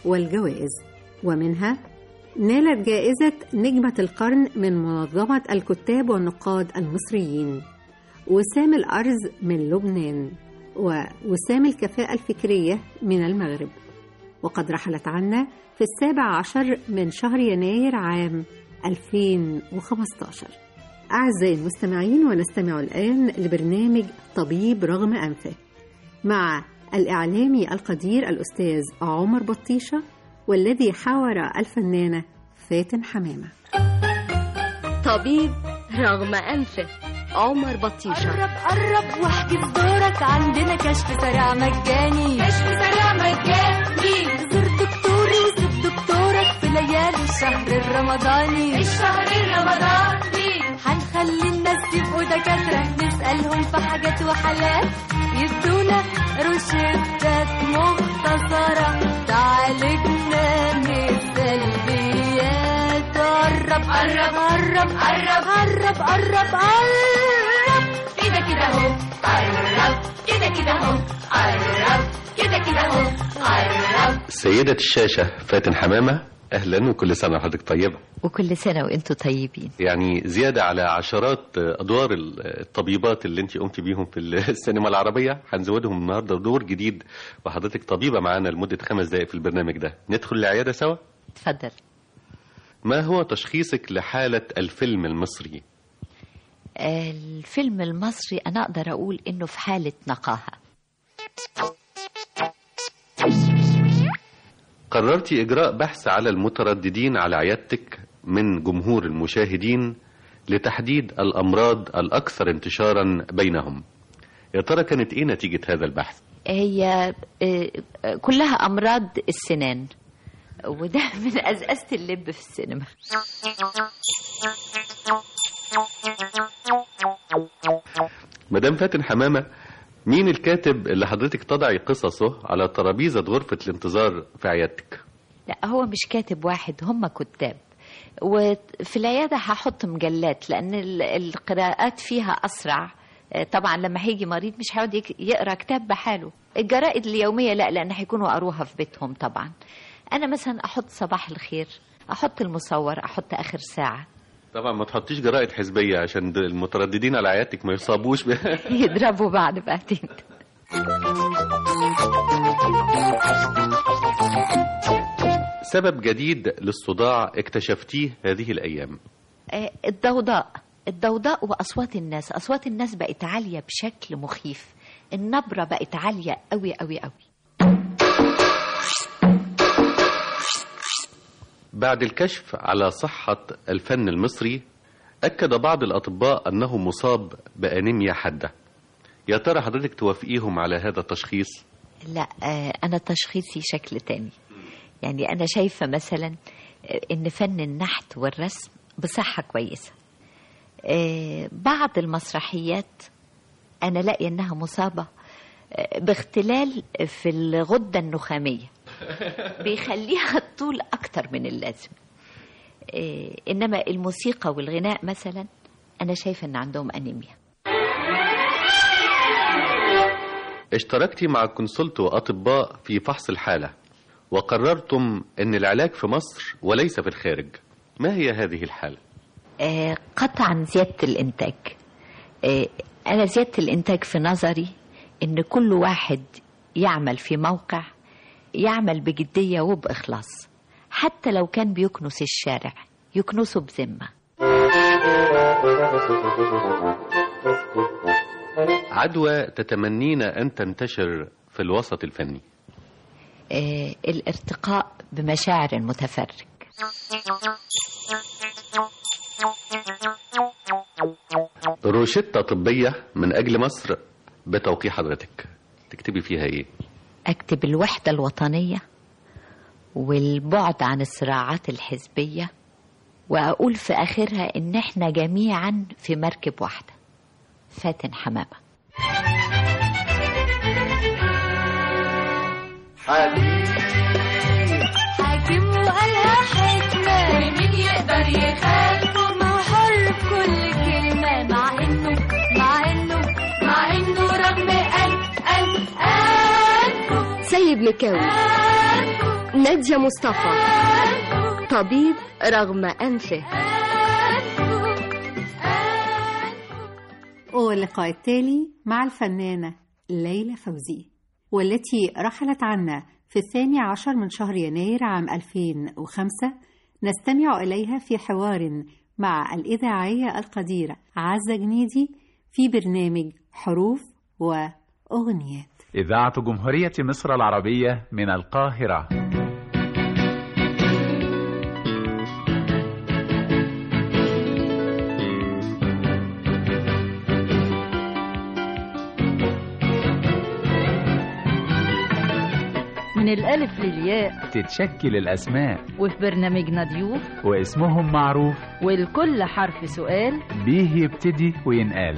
والجوائز ومنها نالت جائزة نجمة القرن من منظمة الكتاب والنقاد المصريين وسام الأرز من لبنان ووسام الكفاءة الفكرية من المغرب وقد رحلت عنا في السابع عشر من شهر يناير عام 2015 أعزائي المستمعين ونستمع الآن لبرنامج طبيب رغم أنفه مع الإعلامي القدير الأستاذ عمر بطيشة والذي حاور الفنانة فاتن حمامة طبيب رغم أنفه عمر بطيشة قرب قرب واحجز دورك عندنا كشف سريع مجاني كشف سريع مجاني زور دكتوري وسيب دكتورك في ليالي الشهر الرمضاني الشهر الرمضاني هنخلي الناس يبقوا دكاترة نسألهم في حاجات وحالات يدونا روشتات مختصرة تعالجنا من السلبيات قرب قرب قرب قرب قرب قرب قرب كده كده اهو قرب كده كده اهو قرب كده كده اهو قرب سيدة الشاشة فاتن حمامة أهلا وكل سنة وحضرتك طيبة وكل سنة وانتم طيبين يعني زيادة على عشرات أدوار الطبيبات اللي أنت قمت بيهم في السينما العربية هنزودهم النهاردة دور جديد وحضرتك طبيبة معانا لمدة خمس دقائق في البرنامج ده ندخل العيادة سوا اتفضل ما هو تشخيصك لحالة الفيلم المصري الفيلم المصري أنا أقدر أقول إنه في حالة نقاهة قررت إجراء بحث على المترددين على عيادتك من جمهور المشاهدين لتحديد الأمراض الأكثر انتشارا بينهم يا ترى كانت إيه نتيجة هذا البحث؟ هي آه، آه، كلها أمراض السنان وده من أزأزة اللب في السينما مدام فاتن حمامة مين الكاتب اللي حضرتك تضعي قصصه على ترابيزة غرفة الانتظار في عيادتك؟ لا هو مش كاتب واحد هم كتاب وفي العيادة هحط مجلات لأن ال- القراءات فيها أسرع آه، طبعا لما هيجي مريض مش هيقعد يك- يقرا كتاب بحاله الجرائد اليومية لا لأن هيكونوا قروها في بيتهم طبعا أنا مثلا أحط صباح الخير أحط المصور أحط آخر ساعة طبعا ما تحطيش جرائد حزبية عشان د- المترددين على عيادتك ما يصابوش ب... يضربوا بعض بعدين سبب جديد للصداع اكتشفتيه هذه الأيام آه، الضوضاء الضوضاء وأصوات الناس أصوات الناس بقت عالية بشكل مخيف النبرة بقت عالية قوي قوي قوي بعد الكشف على صحة الفن المصري أكد بعض الأطباء أنه مصاب بأنيميا حادة يا ترى حضرتك توافقيهم على هذا التشخيص لا آه، أنا تشخيصي شكل تاني يعني أنا شايفة مثلا آه، إن فن النحت والرسم بصحة كويسة آه، بعض المسرحيات أنا لاقية إنها مصابة آه، باختلال في الغدة النخامية بيخليها طول أكتر من اللازم آه، إنما الموسيقى والغناء مثلا أنا شايفة إن عندهم أنيميا اشتركت مع كونسلت وأطباء في فحص الحالة وقررتم أن العلاج في مصر وليس في الخارج ما هي هذه الحالة؟ آه، قطعا زيادة الإنتاج آه، أنا زيادة الإنتاج في نظري إن كل واحد يعمل في موقع يعمل بجدية وبإخلاص حتى لو كان بيكنس الشارع يكنسه بذمة عدوى تتمنين أن تنتشر في الوسط الفني آه، الارتقاء بمشاعر المتفرج روشتة طبية من أجل مصر بتوقيع حضرتك تكتبي فيها إيه؟ أكتب الوحدة الوطنية والبعد عن الصراعات الحزبية وأقول في آخرها إن إحنا جميعا في مركب واحدة فاتن حمامة حاكم وقالها حكمة ومين يقدر يخالفه ما هو حر في كل كلمة مع انه مع انه مع انه رغم قلب قلب قلبه سيد مكاوي قلبه نادية مصطفى طبيب رغم أنفه واللقاء التالي مع الفنانة ليلى فوزي والتي رحلت عنا في الثاني عشر من شهر يناير عام 2005 نستمع إليها في حوار مع الإذاعية القديرة عزة جنيدي في برنامج حروف وأغنيات إذاعة جمهورية مصر العربية من القاهرة من الألف للياء تتشكل الأسماء وفي برنامجنا ضيوف واسمهم معروف والكل حرف سؤال بيه يبتدي وينقال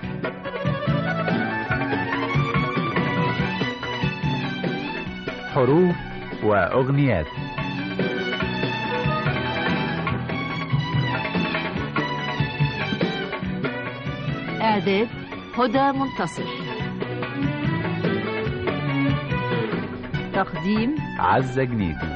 حروف وأغنيات إعداد هدى منتصر تقديم عزة جنيدي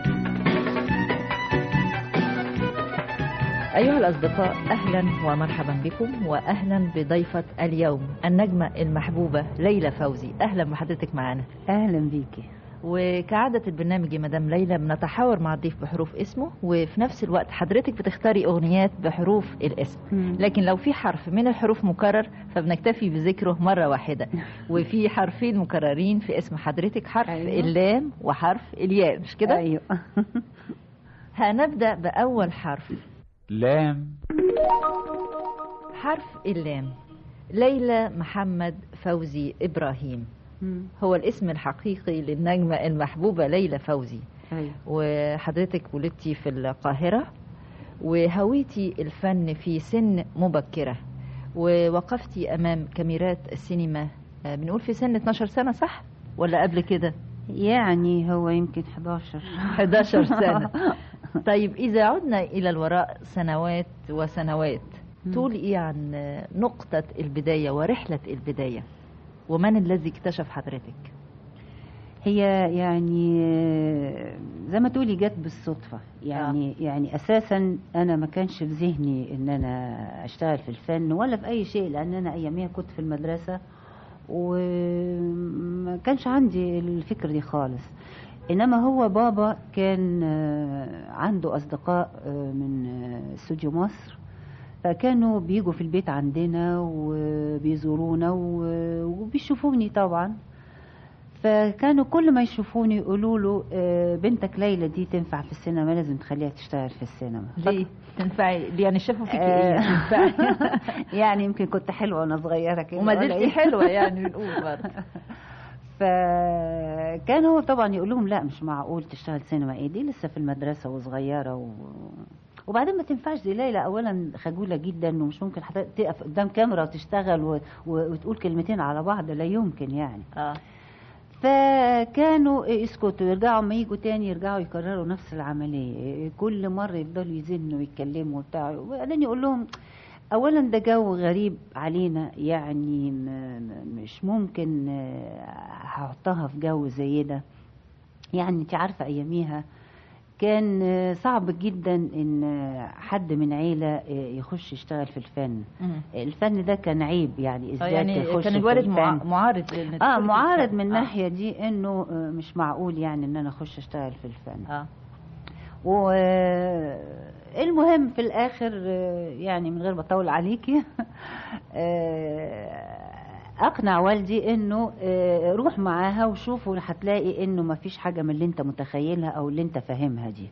أيها الأصدقاء أهلا ومرحبا بكم وأهلا بضيفة اليوم النجمة المحبوبة ليلى فوزي أهلا بحضرتك معنا اهلا بيكي وكعادة البرنامج يا مدام ليلى بنتحاور مع الضيف بحروف اسمه وفي نفس الوقت حضرتك بتختاري أغنيات بحروف الاسم لكن لو في حرف من الحروف مكرر فبنكتفي بذكره مرة واحدة وفي حرفين مكررين في اسم حضرتك حرف أيوة. اللام وحرف الياء مش كده ايوه هنبدأ بأول حرف لام حرف اللام ليلى محمد فوزي إبراهيم مم. هو الاسم الحقيقي للنجمة المحبوبة ليلى فوزي ايوه وحضرتك ولدتي في القاهرة وهويتي الفن في سن مبكرة ووقفتي أمام كاميرات السينما آه، بنقول في سن 12 سنة صح؟ ولا قبل كده؟ يعني هو يمكن 11 11 سنة طيب إذا عدنا إلى الوراء سنوات وسنوات مم. تقول إيه عن آه، نقطة البداية ورحلة البداية ومن الذي اكتشف حضرتك؟ هي يعني آه، زي ما تقولي جت بالصدفة يعني آه. يعني أساسا أنا ما كانش في ذهني إن أنا أشتغل في الفن ولا في أي شيء لأن أنا أياميها كنت في المدرسة وما كانش عندي الفكرة دي خالص إنما هو بابا كان آه، عنده أصدقاء آه، من آه، استوديو مصر فكانوا بيجوا في البيت عندنا وبيزورونا و- وبيشوفوني طبعا فكانوا كل ما يشوفوني يقولوا له آه، بنتك ليلى دي تنفع في السينما لازم تخليها تشتغل في السينما ليه؟ تنفعي يعني شافوا فيكي آه. ايه؟ تنفعي يعني يمكن كنت حلوه وانا صغيره كده وما ولا زلتي إيه؟ حلوة يعني بنقول برضه فكان هو طبعا يقول لهم لا مش معقول تشتغل سينما ايه دي لسه في المدرسه وصغيره و... وبعدين ما تنفعش دي ليلى اولا خجوله جدا ومش ممكن حتى تقف قدام كاميرا وتشتغل و... و... وتقول كلمتين على بعض لا يمكن يعني اه فكانوا يسكتوا يرجعوا ما يجوا تاني يرجعوا يكرروا نفس العملية كل مرة يفضلوا يزنوا ويتكلموا وبتاع وبعدين يقول لهم أولا ده جو غريب علينا يعني م- م- مش ممكن آه، هحطها في جو زي ده يعني انت عارفة أياميها كان آه، صعب جدا ان آه، حد من عيلة آه، يخش يشتغل في الفن مم. الفن ده كان عيب يعني آه، ازاي يعني تخش كان في الوالد مع- الفن معارض لأن اه تدخلي في معارض الفن. من آه. الناحيه دي انه آه، مش معقول يعني ان انا اخش اشتغل في الفن اه والمهم في الاخر آه، يعني من غير ما اطول عليكي آه، اقنع والدي انه آه، روح معاها وشوفوا هتلاقي انه ما فيش حاجه من اللي انت متخيلها او اللي انت فاهمها دي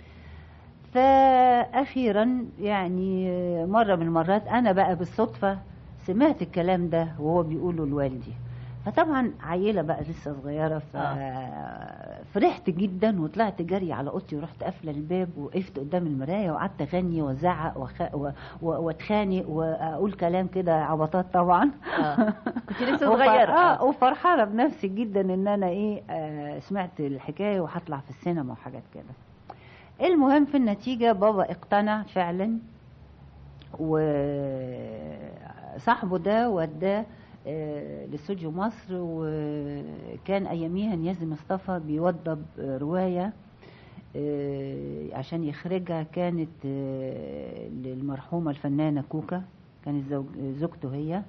فاخيرا يعني آه، مره من المرات انا بقى بالصدفه سمعت الكلام ده وهو بيقوله لوالدي فطبعا عيله بقى لسه صغيره ففرحت جدا وطلعت جري على اوضتي ورحت قافله الباب وقفت قدام المرايه وقعدت اغني وازعق وخ... و... و... واتخانق واقول كلام كده عبطات طبعا اه كنت لسه وفر- صغيرة اه وفرحانه بنفسي جدا ان انا ايه آه سمعت الحكايه وهطلع في السينما وحاجات كده المهم في النتيجه بابا اقتنع فعلا وصاحبه ده وداه آه، لاستوديو مصر وكان اياميها نيازي مصطفى بيوضب آه، روايه آه، عشان يخرجها كانت آه، للمرحومه الفنانه كوكا كانت زوج- زوجته هي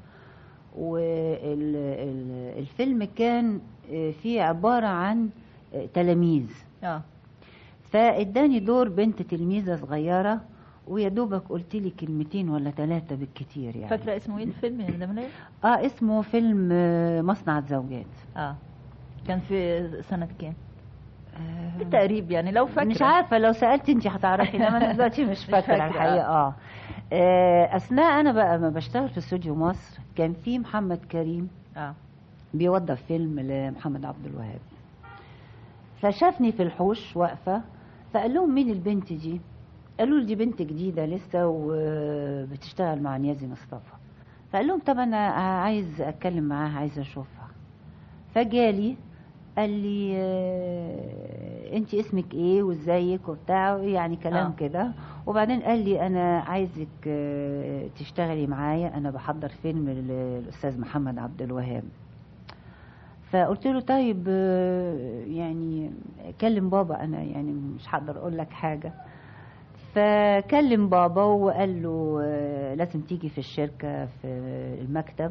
والفيلم كان آه، فيه عباره عن آه، تلاميذ اه فاداني دور بنت تلميذه صغيره ويا دوبك قلت لي كلمتين ولا ثلاثه بالكتير يعني فاكره اسمه ايه الفيلم يا مدام ليلى؟ اه اسمه فيلم آه، مصنع الزوجات اه كان في سنه كام؟ آه، بالتقريب يعني لو فاكره مش عارفه لو سالت انت هتعرفي انما انا دلوقتي مش فاكره فاكرة، الحقيقه اه آه، اثناء انا بقى ما بشتغل في استوديو مصر كان في محمد كريم اه بيوضب فيلم لمحمد عبد الوهاب فشافني في الحوش واقفه فقال لهم مين البنت دي قالوا لي دي بنت جديده لسه وبتشتغل مع نيازي مصطفى فقال لهم طب انا عايز اتكلم معاها عايز اشوفها فجالي قال لي آه، انت اسمك ايه وازيك وبتاع يعني كلام آه. كده وبعدين قال لي انا عايزك آه، تشتغلي معايا انا بحضر فيلم للاستاذ محمد عبد الوهاب فقلت له طيب آه، يعني كلم بابا انا يعني مش هقدر اقول لك حاجه فكلم بابا وقال له آه، لازم تيجي في الشركه في المكتب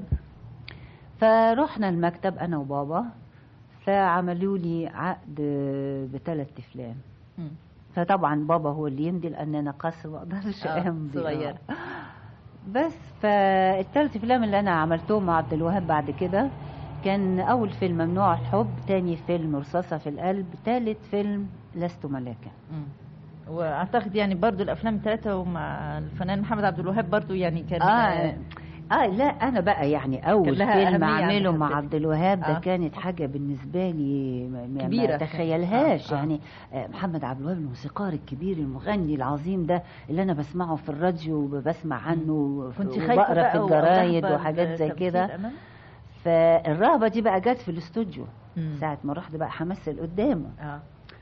فرحنا المكتب انا وبابا فعملوا لي عقد بثلاث افلام مم. فطبعا بابا هو اللي يمضي لان انا قصر ما اقدرش آه، امضي صغيرة. آه. بس فالثلاث افلام اللي انا عملتهم مع عبد الوهاب بعد كده كان اول فيلم ممنوع الحب تاني فيلم رصاصه في القلب ثالث فيلم لست ملاكا مم. واعتقد يعني برضو الافلام الثلاثه ومع الفنان محمد عبد الوهاب برضو يعني كان اه اه لا انا بقى يعني اول كان لها فيلم أهمية عند اعمله مع حضرتك. عبد الوهاب ده آه. كانت حاجه بالنسبه لي ما- ما- كبيرة. ما تخيلهاش آه، آه. يعني آه، محمد عبد الوهاب الموسيقار الكبير المغني العظيم ده اللي انا بسمعه في الراديو وبسمع عنه كنت وف- خايفه وبقرا بقى في الجرايد ورهبة وحاجات زي التمثيل كده أمام؟ فالرهبه دي بقى جت في الاستوديو مم. ساعه ما رحت بقى همثل قدامه اه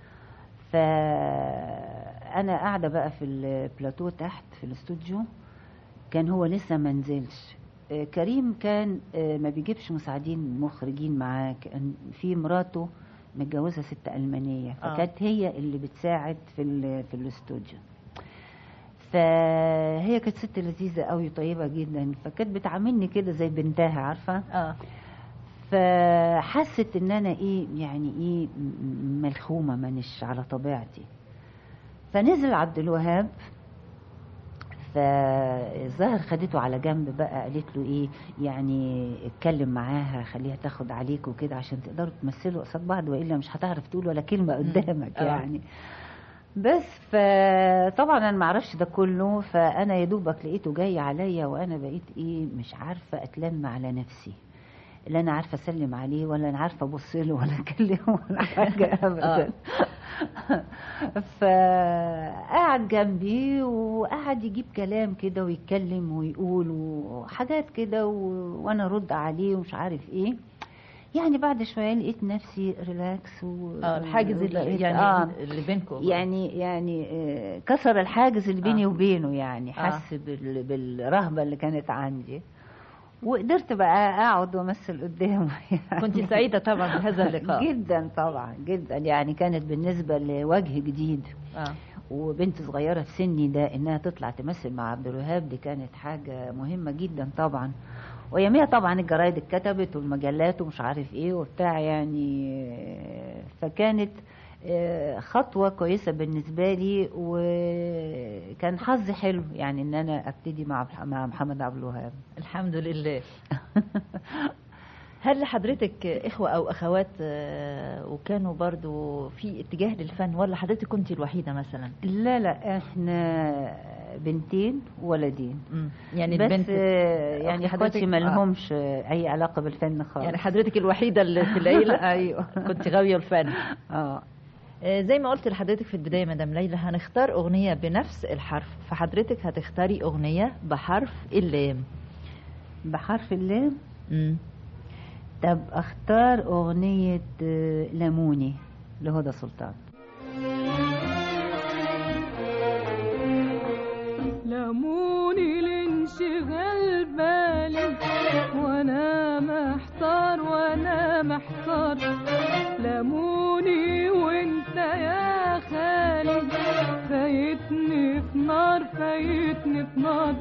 فانا قاعده بقى في البلاتو تحت في الاستوديو كان هو لسه ما نزلش آه، كريم كان آه، ما بيجيبش مساعدين مخرجين معاه كان في مراته متجوزه ست المانيه آه. فكانت هي اللي بتساعد في ال- في الاستوديو فهي كانت ست لذيذه قوي طيبه جدا فكانت بتعاملني كده زي بنتها عارفه اه فحست ان انا ايه يعني ايه م- ملخومه مانيش على طبيعتي فنزل عبد الوهاب فالظاهر خدته على جنب بقى قالت له ايه يعني اتكلم معاها خليها تاخد عليك وكده عشان تقدروا تمثلوا قصاد بعض والا مش هتعرف تقول ولا كلمه قدامك آه. يعني بس فطبعا انا ما اعرفش ده كله فانا يا دوبك لقيته جاي عليا وانا بقيت ايه مش عارفه اتلم على نفسي لا انا عارفه اسلم عليه ولا انا عارفه ابص له ولا اكلمه ولا حاجه ابدا فقعد جنبي وقعد يجيب كلام كده ويتكلم ويقول وحاجات كده و... وانا ارد عليه ومش عارف ايه يعني بعد شويه لقيت نفسي ريلاكس و... اه الحاجز اللي ولقيت- يعني آه اللي بينكم يعني يعني آه، كسر الحاجز اللي بيني آه. وبينه يعني حس بال... بالرهبه اللي كانت عندي وقدرت بقى اقعد وامثل قدامه يعني كنت سعيده طبعا بهذا اللقاء جدا طبعا جدا يعني كانت بالنسبه لوجه جديد اه وبنت صغيره في سني ده انها تطلع تمثل مع عبد الوهاب دي كانت حاجه مهمه جدا طبعا ويوميها طبعا الجرايد اتكتبت والمجلات ومش عارف ايه وبتاع يعني آه، فكانت آه، خطوة كويسة بالنسبة لي وكان حظي حلو يعني ان انا ابتدي مع مع محمد عبد الوهاب الحمد لله هل لحضرتك إخوة أو أخوات آه، وكانوا برضو في اتجاه للفن ولا حضرتك كنت الوحيدة مثلا؟ لا لا احنا بنتين وولدين مم. يعني بس البنت آه، يعني أخت اخواتي حضرتك- ما آه. لهمش آه، اي علاقة بالفن خالص يعني حضرتك الوحيدة اللي في العيلة ايوه كنت غاوية الفن اه آه، زي ما قلت لحضرتك في البداية مدام ليلى هنختار أغنية بنفس الحرف فحضرتك هتختاري أغنية بحرف اللام بحرف اللام مم. طب اختار اغنية آه، لموني لهدى سلطان لموني لانشغال بالي وانا ما وانا محتار لموني وانت يا خالي فايتني في نار فايتني في نار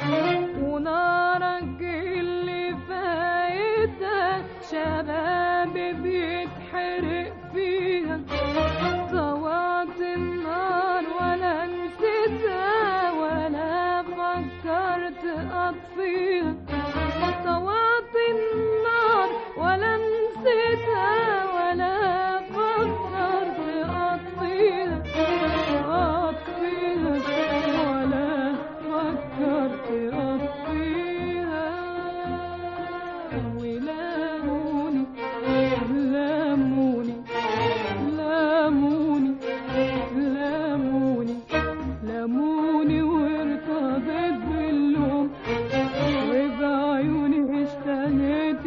ونارك اللي فايتها شبابي بيتحرق فيها طوعت النار ولا نسيتها ولا فكرت اطفيها طوعت النار ولا نسيتها ولا فكرت اطفيها اطفيها ولا فكرت اطفيها ولاموني لاموني لاموني لاموني لاموني وارتضيت باللوم وبعيوني اشتهيت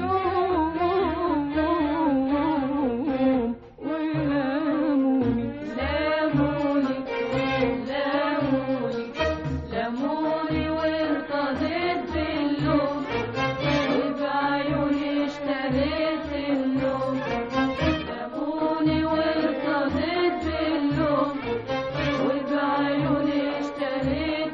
النوم ولاموني لاموني لاموني لاموني وارتضيت باللوم وبعيوني اشتهيت النوم لاموني وارتضيت باللوم وبعيوني اشتهيت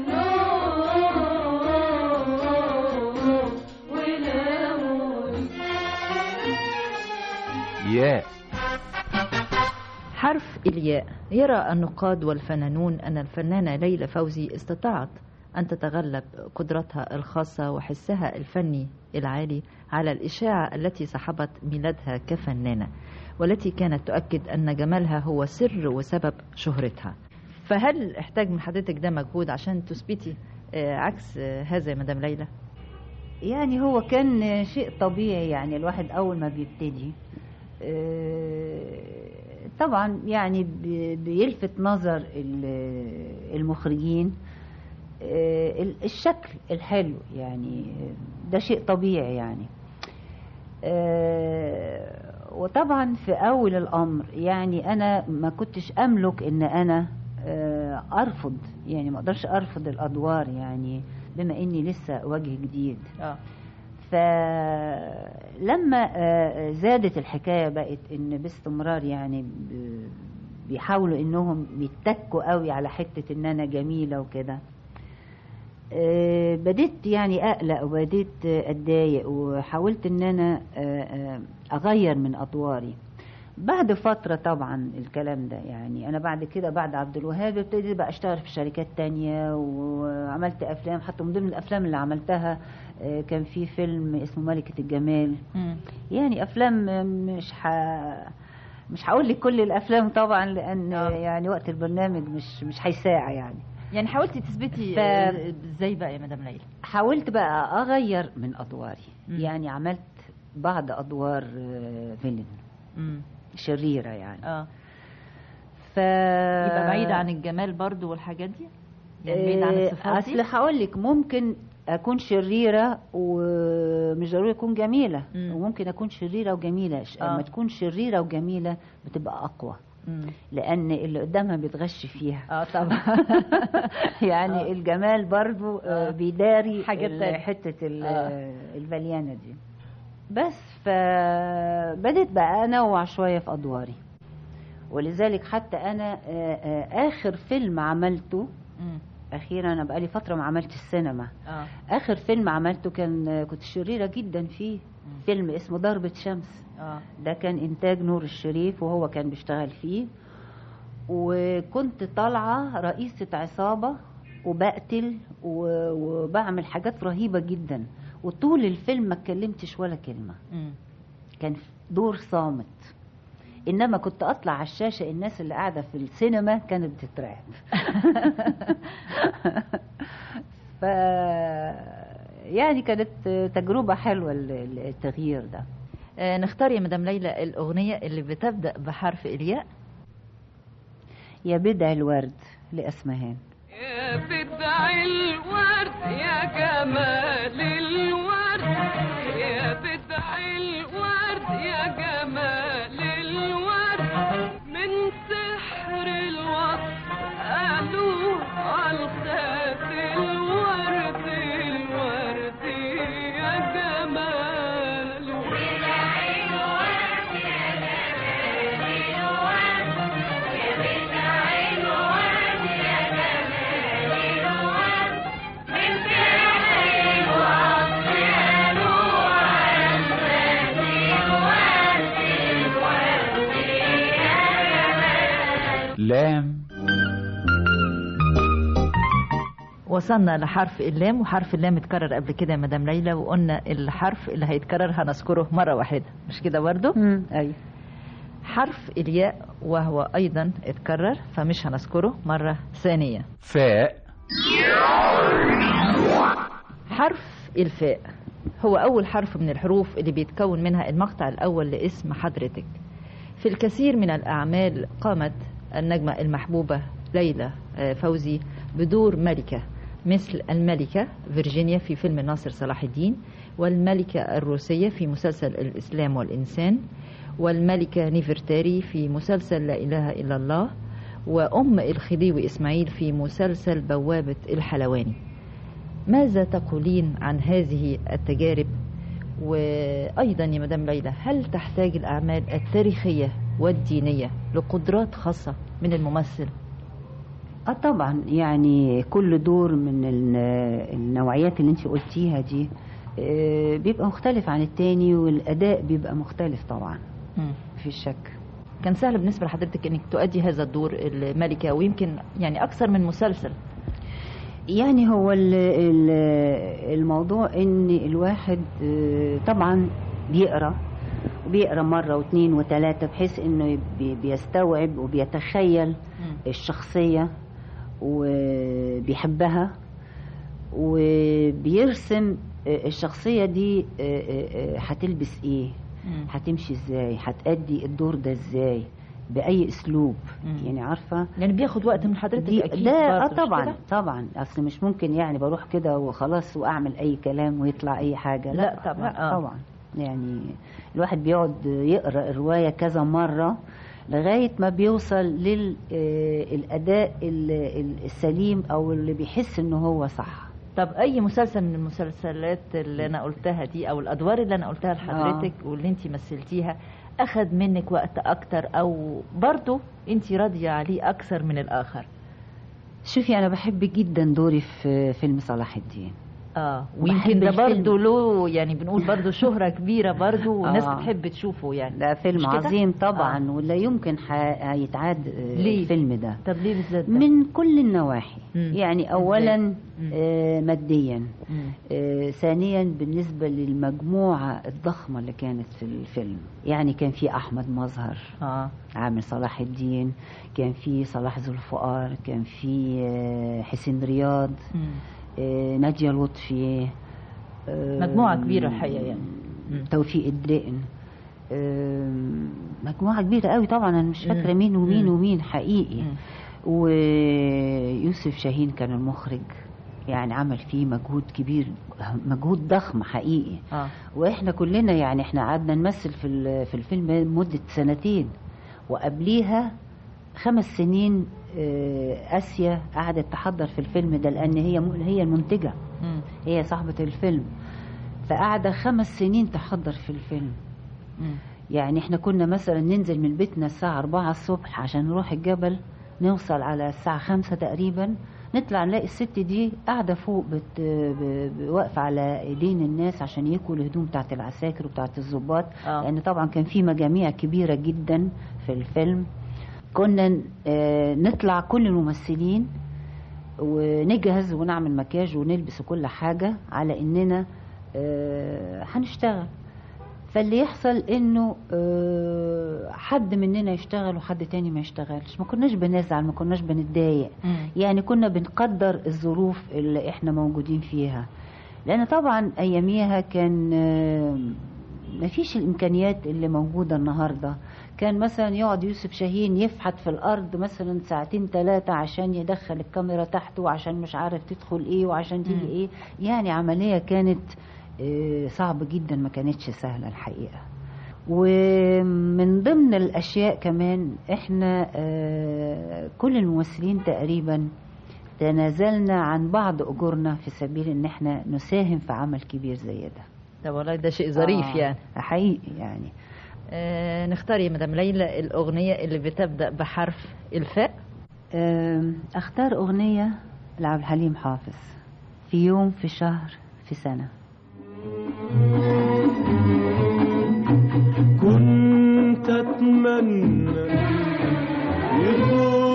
النوم ولاموني ياء حرف الياء يرى النقاد والفنانون أن الفنانة ليلى فوزي استطاعت أن تتغلب قدرتها الخاصة وحسها الفني العالي على الإشاعة التي صحبت ميلادها كفنانة والتي كانت تؤكد أن جمالها هو سر وسبب شهرتها فهل احتاج من حضرتك ده مجهود عشان تثبتي آه، عكس آه، هذا يا مدام ليلى؟ يعني هو كان شيء طبيعي يعني الواحد أول ما بيبتدي آه، طبعا يعني بي- بيلفت نظر ال- المخرجين آه، ال- الشكل الحلو يعني ده شيء طبيعي يعني آه، وطبعا في أول الأمر يعني أنا ما كنتش أملك إن أنا آه، أرفض يعني ما أقدرش أرفض الأدوار يعني بما إني لسه وجه جديد اه فلما آه، زادت الحكايه بقت ان باستمرار يعني ب- بيحاولوا انهم بيتكوا قوي على حته ان انا جميله وكده آه، بديت يعني اقلق وبديت آه، اتضايق وحاولت ان انا آه، آه، اغير من ادواري بعد فترة طبعا الكلام ده يعني أنا بعد كده بعد عبد الوهاب ابتديت بقى أشتغل في شركات تانية وعملت أفلام حتى من ضمن الأفلام اللي عملتها آه، كان في فيلم اسمه ملكة الجمال مم. يعني أفلام آه، مش ح... مش هقول لك كل الأفلام طبعا لأن آه. يعني وقت البرنامج مش مش هيساع يعني يعني حاولتي تثبتي ف- آه، ازاي بقى يا مدام ليلى؟ حاولت بقى أغير من أدواري مم. يعني عملت بعض أدوار آه، فيلن مم. شريرة يعني اه ف يبقى بعيد عن الجمال برضو والحاجات دي؟ يعني بعيد عن آه، الصفات اصل دي؟ هقول لك ممكن اكون شريره ومش ضروري اكون جميله مم. وممكن اكون شريره وجميله ش- آه. لما تكون شريره وجميله بتبقى اقوى مم. لان اللي قدامها بيتغش فيها اه طبعا يعني آه. الجمال برضو آه، آه. بيداري حاجات ال- تانية. حته ال- آه. البليانه دي بس فبدت بقى انوع شويه في ادواري ولذلك حتى انا آه، آه، اخر فيلم عملته مم. اخيرا انا بقالي فتره ما عملتش السينما اه اخر فيلم عملته كان كنت شريره جدا فيه فيلم اسمه ضربه شمس اه ده كان انتاج نور الشريف وهو كان بيشتغل فيه وكنت طالعه رئيسه عصابه وبقتل و- وبعمل حاجات رهيبه جدا وطول الفيلم ما اتكلمتش ولا كلمه مم. كان كان دور صامت انما كنت اطلع على الشاشه الناس اللي قاعده في السينما كانت بتترعب ف يعني كانت تجربه حلوه ال- ال- التغيير ده آه نختار يا مدام ليلى الأغنية اللي بتبدأ بحرف الياء يا بدع الورد لاسمهان يا بدع الورد يا جمال الورد يا بدع الورد يا جمال الورد من سحر الوصف قالوا الخات الورد الورد يا جمال لام وصلنا لحرف اللام وحرف اللام اتكرر قبل كده يا مدام ليلى وقلنا الحرف اللي هيتكرر هنذكره مرة واحدة مش كده برضه؟ ايوه حرف الياء وهو أيضا اتكرر فمش هنذكره مرة ثانية فاء حرف الفاء هو أول حرف من الحروف اللي بيتكون منها المقطع الأول لاسم حضرتك في الكثير من الأعمال قامت النجمة المحبوبة ليلى آه، فوزي بدور ملكة مثل الملكة فيرجينيا في فيلم ناصر صلاح الدين والملكة الروسية في مسلسل الإسلام والإنسان والملكة نيفرتاري في مسلسل لا إله إلا الله وأم الخديوي إسماعيل في مسلسل بوابة الحلواني ماذا تقولين عن هذه التجارب وأيضا يا مدام ليلى هل تحتاج الأعمال التاريخية والدينية لقدرات خاصة من الممثل؟ اه طبعا يعني كل دور من ال- النوعيات اللي انت قلتيها دي آه، بيبقى مختلف عن التاني والاداء بيبقى مختلف طبعا في شك كان سهل بالنسبة لحضرتك انك تؤدي هذا الدور الملكة ويمكن يعني اكثر من مسلسل يعني هو ال- ال- الموضوع ان الواحد آه، طبعا بيقرا وبيقرا مره واثنين وثلاثه بحيث انه بي- بيستوعب وبيتخيل الشخصيه وبيحبها وبيرسم آه، الشخصيه دي آه، آه، آه، هتلبس ايه هتمشي ازاي هتأدي الدور ده ازاي باي اسلوب يعني عارفه يعني بياخد وقت من حضرتك دي اكيد ده اه برضه، مش طبعا كده؟ طبعا اصل مش ممكن يعني بروح كده وخلاص واعمل اي كلام ويطلع اي حاجه لا طبعاً، لا آه. طبعا يعني الواحد بيقعد يقرا الروايه كذا مره لغايه ما بيوصل للاداء السليم او اللي بيحس ان هو صح طب اي مسلسل من المسلسلات اللي انا قلتها دي او الادوار اللي انا قلتها لحضرتك واللي انت مثلتيها اخذ منك وقت اكتر او برضه انت راضية عليه اكثر من الاخر شوفي انا بحب جدا دوري في فيلم صلاح الدين اه وبحب ويمكن ده الفيلم. برضه له يعني بنقول برضه شهرة كبيرة برضه والناس آه. بتحب تشوفه يعني ده فيلم مش كده؟ عظيم طبعا ولا يمكن ح- هيتعاد آه، ليه؟ الفيلم ده طب ليه بالذات ده؟ من كل النواحي مم. يعني اولا مم. آه ماديا مم. آه ثانيا بالنسبه للمجموعه الضخمه اللي كانت في الفيلم يعني كان في احمد مظهر اه عامل صلاح الدين كان في صلاح ذو الفقار كان في آه حسين رياض مم. آه ناديه لطفي آه مجموعة كبيرة الحقيقة يعني مم. توفيق الدقن آم، مجموعة كبيرة قوي طبعا أنا مش فاكرة مم. مين ومين مم. ومين حقيقي مم. ويوسف شاهين كان المخرج يعني عمل فيه مجهود كبير مجهود ضخم حقيقي اه واحنا كلنا يعني احنا قعدنا نمثل في ال- في الفيلم مدة سنتين وقبليها خمس سنين آه، آسيا قعدت تحضر في الفيلم ده لأن هي م- هي المنتجة مم. هي صاحبة الفيلم فقعد خمس سنين تحضر في الفيلم مم. يعني احنا كنا مثلا ننزل من بيتنا الساعة أربعة الصبح عشان نروح الجبل نوصل على الساعة خمسة تقريبا نطلع نلاقي الست دي قاعدة فوق بت... ب- ب- واقفة على ايدين الناس عشان يكوا الهدوم بتاعت العساكر وبتاعت الضباط آه. لأن طبعا كان في مجاميع كبيرة جدا في الفيلم كنا آه، نطلع كل الممثلين ونجهز ونعمل مكياج ونلبس كل حاجة على إننا آه، هنشتغل فاللي يحصل انه آه، حد مننا يشتغل وحد تاني ما يشتغلش ما كناش بنزعل ما كناش بنتضايق مم. يعني كنا بنقدر الظروف اللي احنا موجودين فيها لان طبعا اياميها كان آه، ما فيش الامكانيات اللي موجوده النهارده كان مثلا يقعد يوسف شاهين يفحت في الارض مثلا ساعتين ثلاثه عشان يدخل الكاميرا تحته وعشان مش عارف تدخل ايه وعشان تيجي مم. ايه يعني عمليه كانت آه، صعبه جدا ما كانتش سهله الحقيقه ومن ضمن الاشياء كمان احنا آه، كل الممثلين تقريبا تنازلنا عن بعض اجورنا في سبيل ان احنا نساهم في عمل كبير زي ده طب والله ده شيء ظريف آه، يعني حقيقي يعني آه نختار يا مدام ليلى الأغنية اللي بتبدأ بحرف الفاء آم، اختار اغنيه لعبد الحليم حافظ في يوم في شهر في سنه كنت أتمنى يكون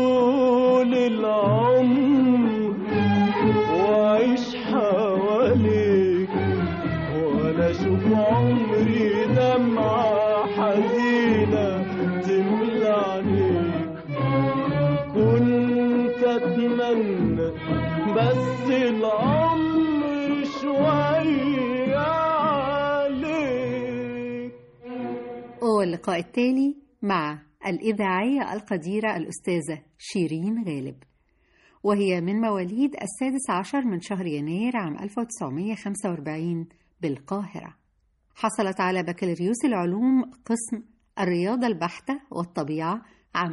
اللقاء التالي مع الإذاعية القديرة الأستاذة شيرين غالب وهي من مواليد السادس عشر من شهر يناير عام 1945 بالقاهرة حصلت على بكالوريوس العلوم قسم الرياضة البحتة والطبيعة عام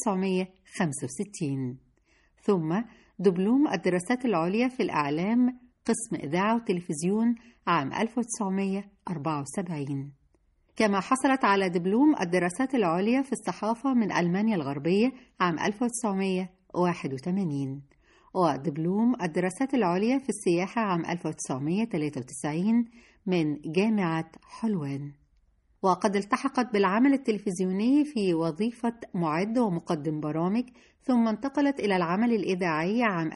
1965 ثم دبلوم الدراسات العليا في الإعلام قسم إذاعة وتلفزيون عام 1974 كما حصلت على دبلوم الدراسات العليا في الصحافة من ألمانيا الغربية عام 1981 ودبلوم الدراسات العليا في السياحة عام 1993 من جامعة حلوان وقد التحقت بالعمل التلفزيوني في وظيفة معد ومقدم برامج ثم انتقلت إلى العمل الإذاعي عام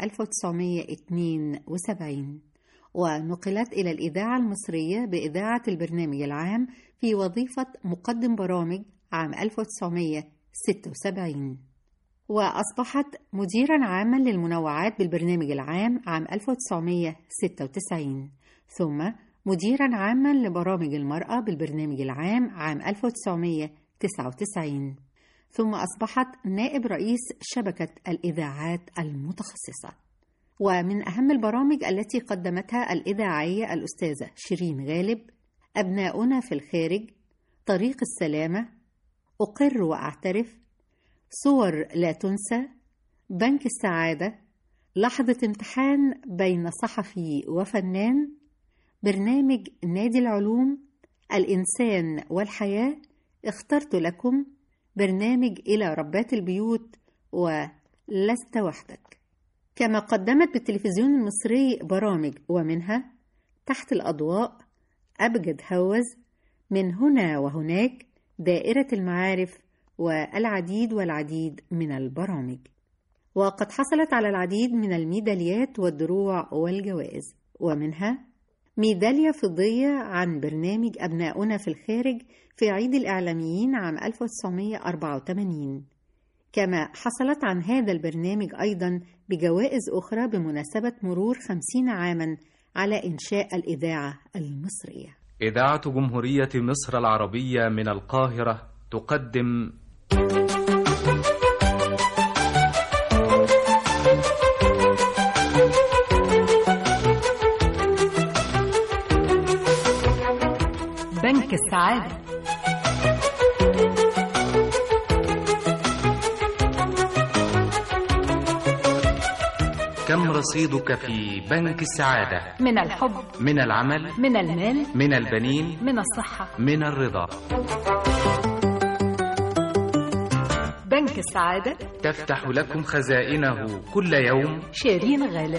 1972 ونقلت إلى الإذاعة المصرية بإذاعة البرنامج العام في وظيفة مقدم برامج عام 1976 وأصبحت مديرا عاما للمنوعات بالبرنامج العام عام 1996 ثم مديرا عاما لبرامج المرأة بالبرنامج العام عام 1999 ثم أصبحت نائب رئيس شبكة الإذاعات المتخصصة ومن أهم البرامج التي قدمتها الإذاعية الأستاذة شيرين غالب أبناؤنا في الخارج طريق السلامة أقر وأعترف صور لا تنسى بنك السعادة لحظة امتحان بين صحفي وفنان برنامج نادي العلوم الإنسان والحياة اخترت لكم برنامج إلى ربات البيوت ولست وحدك كما قدمت بالتلفزيون المصري برامج ومنها تحت الأضواء أبجد هوز من هنا وهناك دائرة المعارف والعديد والعديد من البرامج وقد حصلت على العديد من الميداليات والدروع والجوائز ومنها ميدالية فضية عن برنامج أبناؤنا في الخارج في عيد الإعلاميين عام 1984 كما حصلت عن هذا البرنامج أيضا بجوائز أخرى بمناسبة مرور خمسين عاما على إنشاء الإذاعة المصرية إذاعة جمهورية مصر العربية من القاهرة تقدم بنك السعادة كم رصيدك في بنك السعادة من الحب من العمل من المال من البنين من الصحة من الرضا بنك السعادة تفتح لكم خزائنه كل يوم شيرين غالب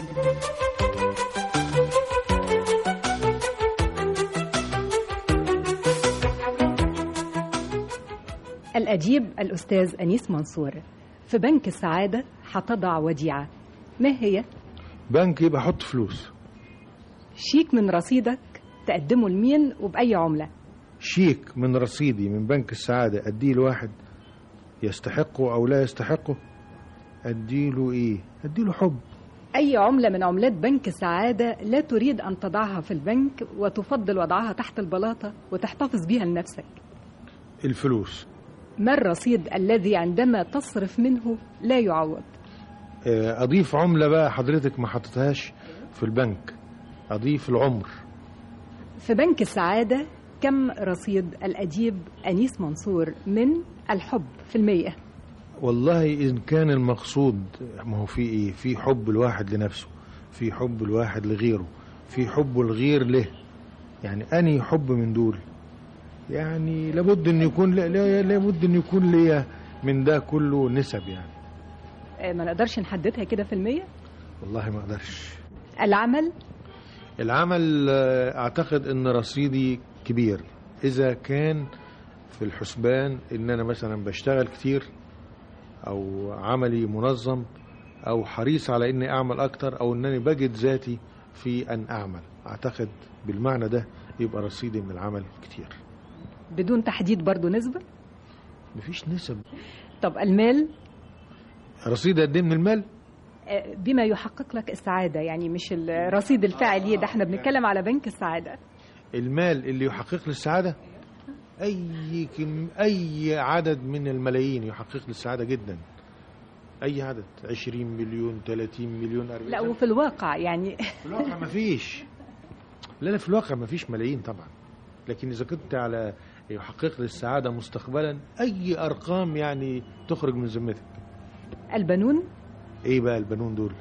الأديب الأستاذ أنيس منصور في بنك السعادة هتضع وديعة ما هي؟ بنكي بحط فلوس شيك من رصيدك تقدمه لمين وبأي عملة شيك من رصيدي من بنك السعادة أديه لواحد يستحقه أو لا يستحقه أديله إيه؟ أديله حب أي عملة من عملات بنك السعادة لا تريد أن تضعها في البنك وتفضل وضعها تحت البلاطة وتحتفظ بها لنفسك الفلوس ما الرصيد الذي عندما تصرف منه لا يعوض آه، أضيف عملة بقى حضرتك ما حطيتهاش في البنك أضيف العمر في بنك السعادة كم رصيد الأديب أنيس منصور من الحب في المية والله إن كان المقصود ما هو في إيه في حب الواحد لنفسه في حب الواحد لغيره في حب الغير له يعني أني حب من دول يعني لابد أن يكون لا- لا- لابد أن يكون ليا من ده كله نسب يعني آه، ما نقدرش نحددها كده في المية والله ما أقدرش العمل العمل آه، أعتقد أن رصيدي كبير إذا كان في الحسبان أن أنا مثلا بشتغل كتير أو عملي منظم أو حريص على أني أعمل أكتر أو أنني بجد ذاتي في أن أعمل أعتقد بالمعنى ده يبقى رصيدي من العمل كتير بدون تحديد برضو نسبة مفيش نسب طب المال رصيد قد إيه من المال آه، بما يحقق لك السعادة يعني مش الرصيد الفعلي ده احنا بنتكلم على بنك السعادة المال اللي يحقق لي السعادة اي كم اي عدد من الملايين يحقق لي السعاده جدا اي عدد 20 مليون 30 مليون 40 لا وفي الواقع يعني في الواقع ما فيش لا لا في الواقع ما فيش ملايين طبعا لكن اذا كنت على يحقق لي السعاده مستقبلا اي ارقام يعني تخرج من ذمتك البنون ايه بقى البنون دول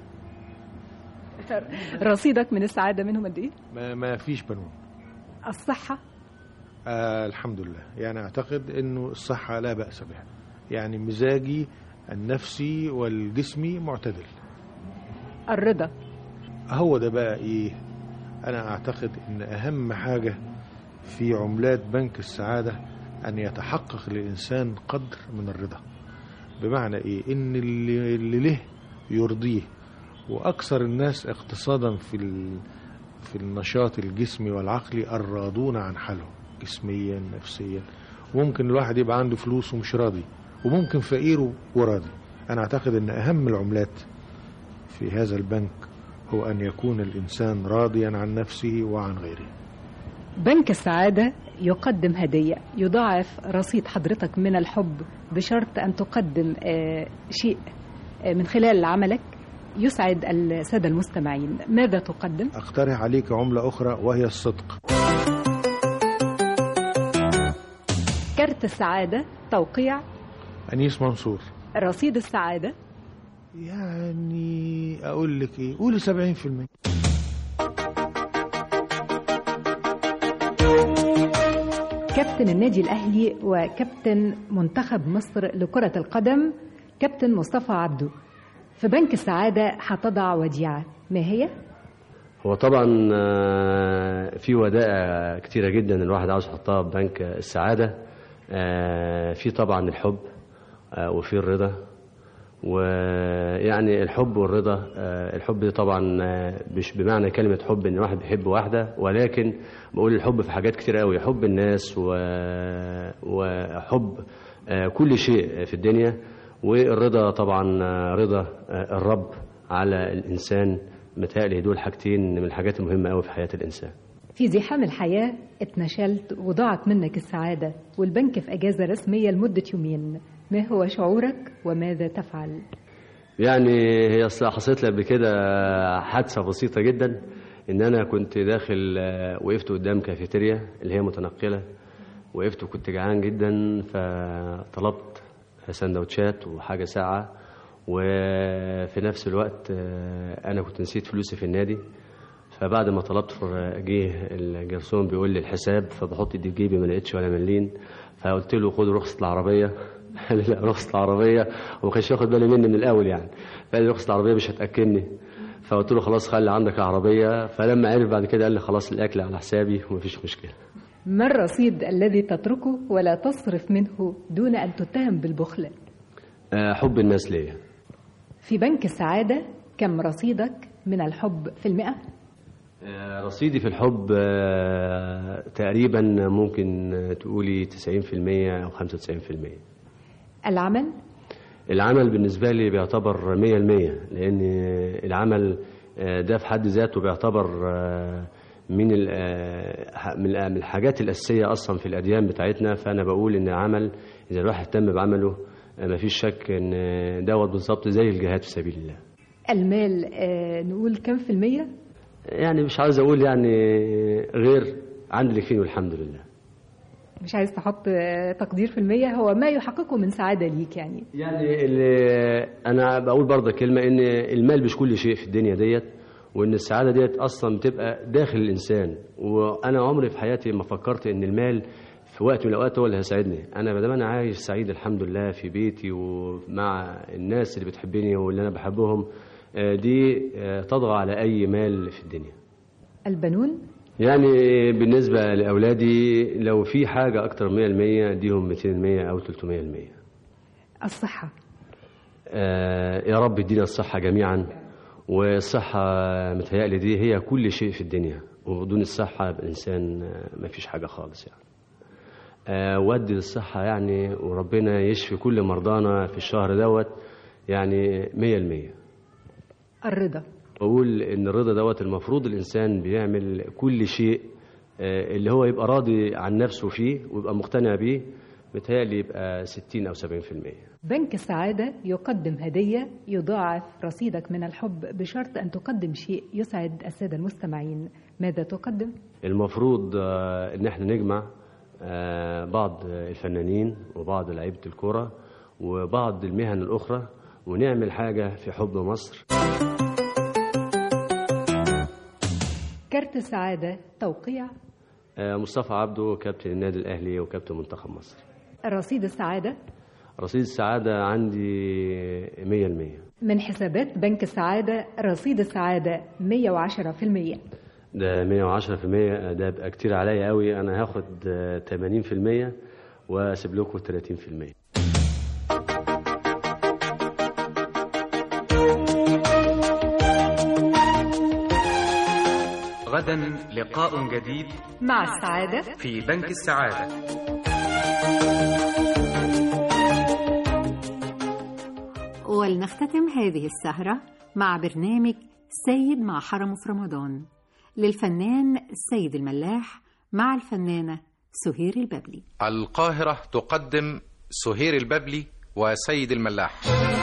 رصيدك من السعادة منهم قد إيه؟ ما, ما فيش بنون الصحة آه الحمد لله يعني اعتقد انه الصحه لا باس بها يعني مزاجي النفسي والجسمي معتدل الرضا هو ده بقى ايه انا اعتقد ان اهم حاجه في عملات بنك السعاده ان يتحقق للانسان قدر من الرضا بمعنى ايه ان اللي, اللي له يرضيه واكثر الناس اقتصادا في ال- في النشاط الجسمي والعقلي الراضون عن حالهم جسميا نفسيا وممكن الواحد يبقى عنده فلوس ومش راضي وممكن فقير وراضي انا اعتقد ان اهم العملات في هذا البنك هو ان يكون الانسان راضيا عن نفسه وعن غيره بنك السعادة يقدم هدية يضاعف رصيد حضرتك من الحب بشرط أن تقدم آه، شيء آه، من خلال عملك يسعد السادة المستمعين ماذا تقدم؟ اقترح عليك عمله اخرى وهي الصدق كارت السعادة توقيع انيس منصور رصيد السعادة يعني اقول لك ايه قولي 70% كابتن النادي الأهلي وكابتن منتخب مصر لكرة القدم كابتن مصطفى عبده في بنك السعادة هتضع وديعة ما هي؟ هو طبعا آه، في ودائع كتيرة جدا الواحد عاوز يحطها في بنك السعادة آه، في طبعا الحب آه، وفي الرضا ويعني الحب والرضا آه، الحب دي طبعا آه، مش بمعنى كلمة حب ان واحد بيحب واحدة ولكن بقول الحب في حاجات كتير قوي حب الناس و... وحب آه، كل شيء في الدنيا والرضا طبعا آه، رضا آه، الرب على الإنسان متهيألي دول حاجتين من الحاجات المهمة قوي في حياة الإنسان في زحام الحياة اتنشلت وضاعت منك السعادة والبنك في أجازة رسمية لمدة يومين ما هو شعورك وماذا تفعل؟ يعني هي أصل حصلت لي قبل كده حادثة بسيطة جدا إن أنا كنت داخل آه، وقفت قدام كافيتيريا اللي هي متنقلة وقفت وكنت جعان جدا فطلبت سندوتشات وحاجة ساعة وفي نفس الوقت آه، أنا كنت نسيت فلوسي في النادي فبعد ما طلبت فر- جه الجرسون بيقول لي الحساب فبحط ايدي في جيبي ما لقيتش ولا مليم فقلت له خد رخصة العربية قال لي لا رخصة العربية وما كانش واخد بالي مني من الأول يعني فقال لي رخصة العربية مش هتأكلني فقلت له خلاص خلي عندك العربية فلما عرف بعد كده قال لي خلاص الأكل على حسابي ومفيش مشكلة ما الرصيد الذي تتركه ولا تصرف منه دون أن تتهم بالبخل؟ آه، حب الناس ليا في بنك السعادة كم رصيدك من الحب في المئة؟ آه، رصيدي في الحب آه، تقريبا ممكن تقولي 90% أو 95% العمل العمل بالنسبة لي بيعتبر مية المية لأن العمل آه، ده في حد ذاته بيعتبر آه، من ال- آه، من ال- من الحاجات الأساسية أصلا في الأديان بتاعتنا فأنا بقول إن العمل إذا الواحد اهتم بعمله آه، مفيش شك إن دوت بالظبط زي الجهاد في سبيل الله المال آه، نقول كم في المية؟ يعني مش عاوز أقول يعني غير عند اليقين والحمد لله مش عايز تحط آه، تقدير في المية هو ما يحققه من سعادة ليك يعني يعني اللي انا بقول برضه كلمه ان المال مش كل شيء في الدنيا ديت وان السعاده ديت اصلا بتبقى داخل الانسان وانا عمري في حياتي ما فكرت ان المال في وقت من الاوقات هو اللي هيساعدني انا ما دام انا عايش سعيد الحمد لله في بيتي ومع الناس اللي بتحبني واللي انا بحبهم آه، دي آه، تطغى على اي مال في الدنيا البنون يعني بالنسبه لاولادي لو في حاجه اكتر من 100% اديهم 200% او 300% الصحة آه، يا رب ادينا الصحة جميعا والصحة متهيألي دي هي كل شيء في الدنيا وبدون الصحة الإنسان آه، ما فيش حاجة خالص يعني آه، ودي الصحة يعني وربنا يشفي كل مرضانا في الشهر دوت يعني مية المية الرضا بقول إن الرضا دوت المفروض الإنسان بيعمل كل شيء آه، اللي هو يبقى راضي عن نفسه فيه ويبقى مقتنع بيه متهيألي يبقى 60 أو 70% بنك السعادة يقدم هدية يضاعف رصيدك من الحب بشرط أن تقدم شيء يسعد السادة المستمعين ماذا تقدم؟ المفروض آه، ان احنا نجمع آه، بعض الفنانين وبعض لعيبه الكره وبعض المهن الاخرى ونعمل حاجه في حب مصر كارت السعادة توقيع آه، مصطفى عبده كابتن النادي الاهلي وكابتن منتخب مصر رصيد السعادة رصيد السعاده عندي 100% من حسابات بنك السعادة رصيد السعادة 110% ده 110% ده يبقى كتير عليا قوي انا هاخد آه، 80% واسيب لكم 30% غدا لقاء جديد مع السعادة في بنك السعادة ولنختتم هذه السهرة مع برنامج سيد مع حرمه في رمضان للفنان السيد الملاح مع الفنانة سهير الببلي القاهرة تقدم سهير الببلي وسيد الملاح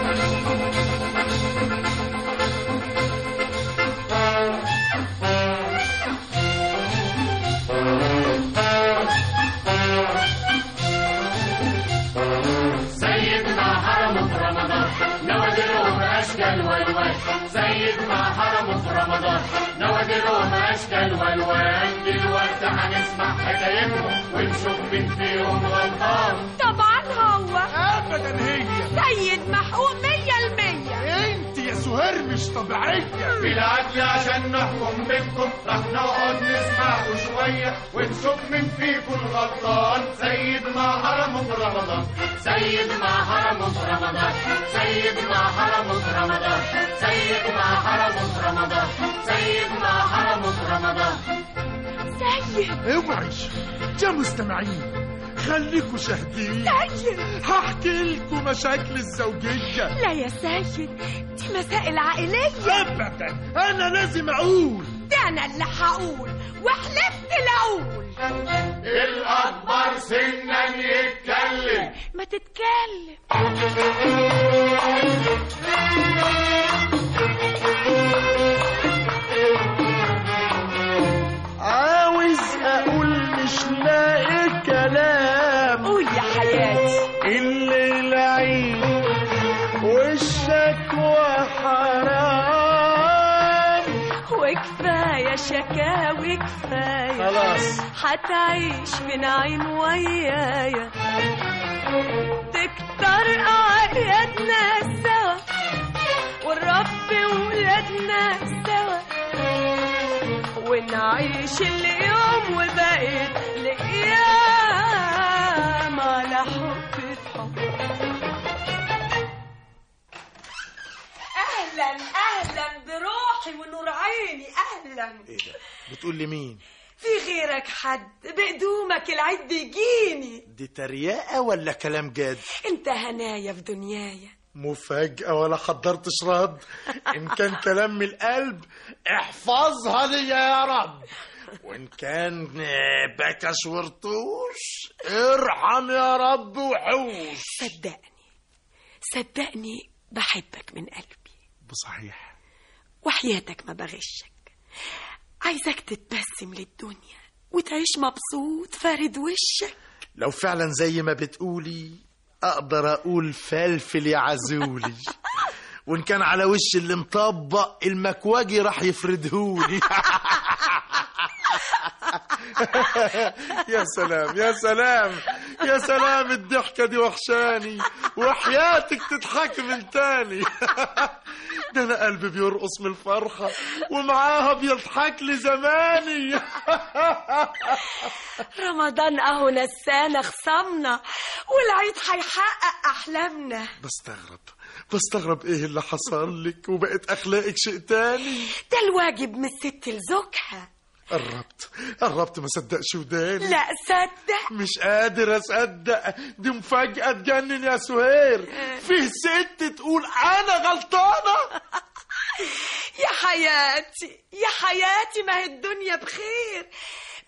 سيدنا حرمه في رمضان نوادرهم اشكال والوان سيدنا حرمه في رمضان نوادرهم اشكال والوان دلوقتي هنسمع حكايتهم ونشوف مين فيهم غلطان طبعا هو ابدا هي سيد محقوق مية المية انت يا سهير مش طبيعيه بالعدل عشان نحكم بينكم رح نقعد نسمعكوا شوية ونشوف مين فيكم الغلطان سيد ما حرمه في رمضان سيد ما حرمه في رمضان سيد ما حرمه في رمضان سيد ما حرمه في رمضان سيد ما حرمه في رمضان سيد اوعي يا مستمعين خليكوا شاهدين سيد هحكي لكم مشاكل الزوجيه لا يا سيد دي مسائل عائلية ابدا انا لازم اقول ده أنا اللي هقول وحلفت لأقول الأكبر سنا يتكلم ما تتكلم عاوز اقول مش لاقي كلام قول يا حياتي الليل عيد والشكوى حرام وكفاية شكاوي كفاية خلاص. هتعيش في نعيم ويايا تكتر أعيادنا سوا والرب ولادنا سوا ونعيش اليوم وبقيت الأيام على حب في حب أهلا أهلا بروحي ونور عيني أهلا ايه ده بتقول لي مين في غيرك حد بقدومك العيد بيجيني دي تريقه ولا كلام جاد انت هنايا في دنيايا مفاجأة ولا حضرتش رد إن كان كلام من القلب احفظها لي يا رب وإن كان بكش ورطوش ارحم يا رب وحوش صدقني صدقني بحبك من قلبي بصحيح وحياتك ما بغشك عايزك تتبسم للدنيا وتعيش مبسوط فارد وشك لو فعلا زي ما بتقولي أقدر أقول فلفل يا عزولي وإن كان على وش اللي مطبق المكواجي راح يفردهولي يا سلام يا سلام يا سلام الضحكة دي وحشاني وحياتك تضحك من تاني ده أنا قلبي بيرقص من الفرحة ومعاها بيضحك لي زماني رمضان اهو نسانا خصمنا والعيد هيحقق احلامنا بستغرب بستغرب ايه اللي حصل لك وبقت اخلاقك شيء تاني ده الواجب من الست لزوجها قربت قربت ما صدقش وداني لا صدق مش قادر اصدق دي مفاجأة تجنن يا سهير فيه ست تقول انا غلطانة يا حياتي يا حياتي ما هي الدنيا بخير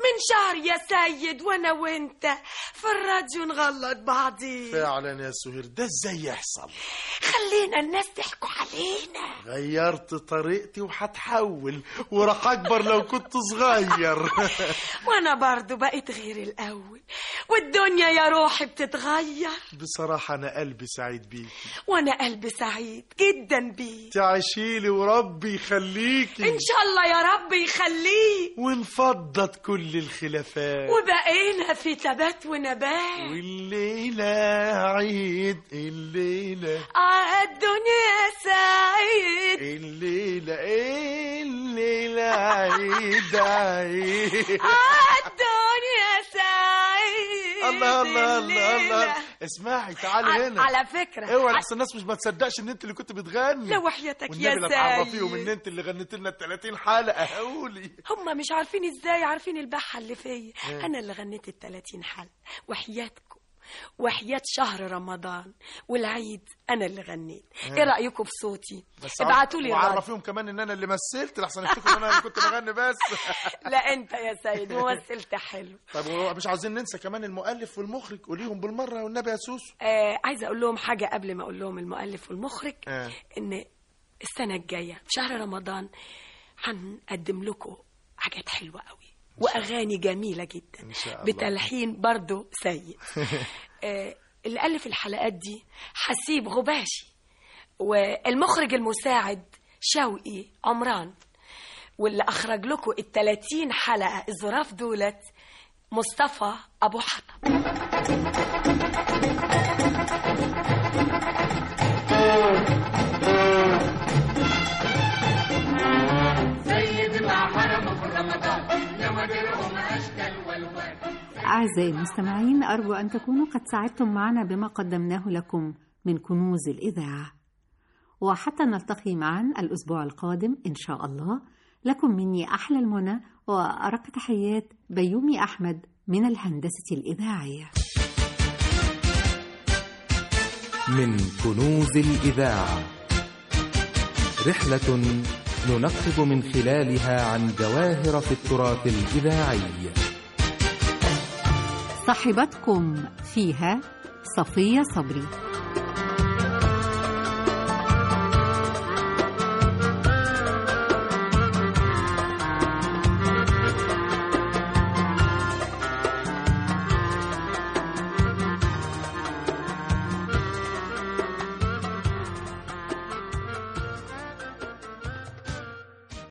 من شهر يا سيد وانا وانت في الراديو نغلط بعضين فعلا يا سهير ده ازاي يحصل خلينا الناس تحكوا علينا غيرت طريقتي وهتحول وراح اكبر لو كنت صغير وانا برضو بقيت غير الاول والدنيا يا روحي بتتغير بصراحة انا قلبي سعيد بيكي وانا قلبي سعيد جدا بيك تعيشيلي وربي يخليكي ان شاء الله يا رب يخليك وانفضت كل الخلافات وبقينا في تبات ونبات والليلة عيد الليلة آه الدنيا سعيد الليلة الليلة عيد عيد آه الدنيا سعيد الله الله الله الليلة. الله اسمعي تعالي ع- هنا على فكرة اوعي ع- احسن الناس مش ما تصدقش ان انت اللي كنت بتغني لا وحياتك يا والنبي لا تعرفيهم سيد. ان انت اللي غنيت لنا ال 30 حلقة قولي هم مش عارفين ازاي عارفين البحة اللي فيا إيه. انا اللي غنيت ال 30 حلقة وحياتكم وحياة شهر رمضان والعيد انا اللي غنيت إيه. ايه رايكم في صوتي بس ابعتوا لي الرد. وعرفيهم كمان ان انا اللي مثلت لحسن يفتكروا ان انا اللي كنت بغني بس لا انت يا سيد ممثلت حلو طب هو مش عاوزين ننسى كمان المؤلف والمخرج قوليهم بالمره والنبي يا سوسو آه عايزه اقول لهم حاجه قبل ما اقول لهم المؤلف والمخرج آه. ان السنه الجايه في شهر رمضان هنقدم لكم حاجات حلوه قوي واغاني جميله جدا ان شاء الله بتلحين برضو سيد آه اللي الف الحلقات دي حسيب غباشي والمخرج المساعد شوقي عمران واللي اخرج لكم ال 30 حلقه الظراف دولت مصطفى ابو حطب سيد ما حرمه في رمضان نودرهم أشكال والوان أعزائي المستمعين أرجو أن تكونوا قد ساعدتم معنا بما قدمناه لكم من كنوز الإذاعة وحتى نلتقي معا الأسبوع القادم إن شاء الله لكم مني أحلى المنى وأرق تحيات بيومي أحمد من الهندسة الإذاعية من كنوز الإذاعة رحلة ننقب من خلالها عن جواهر في التراث الإذاعي صاحبتكم فيها صفية صبري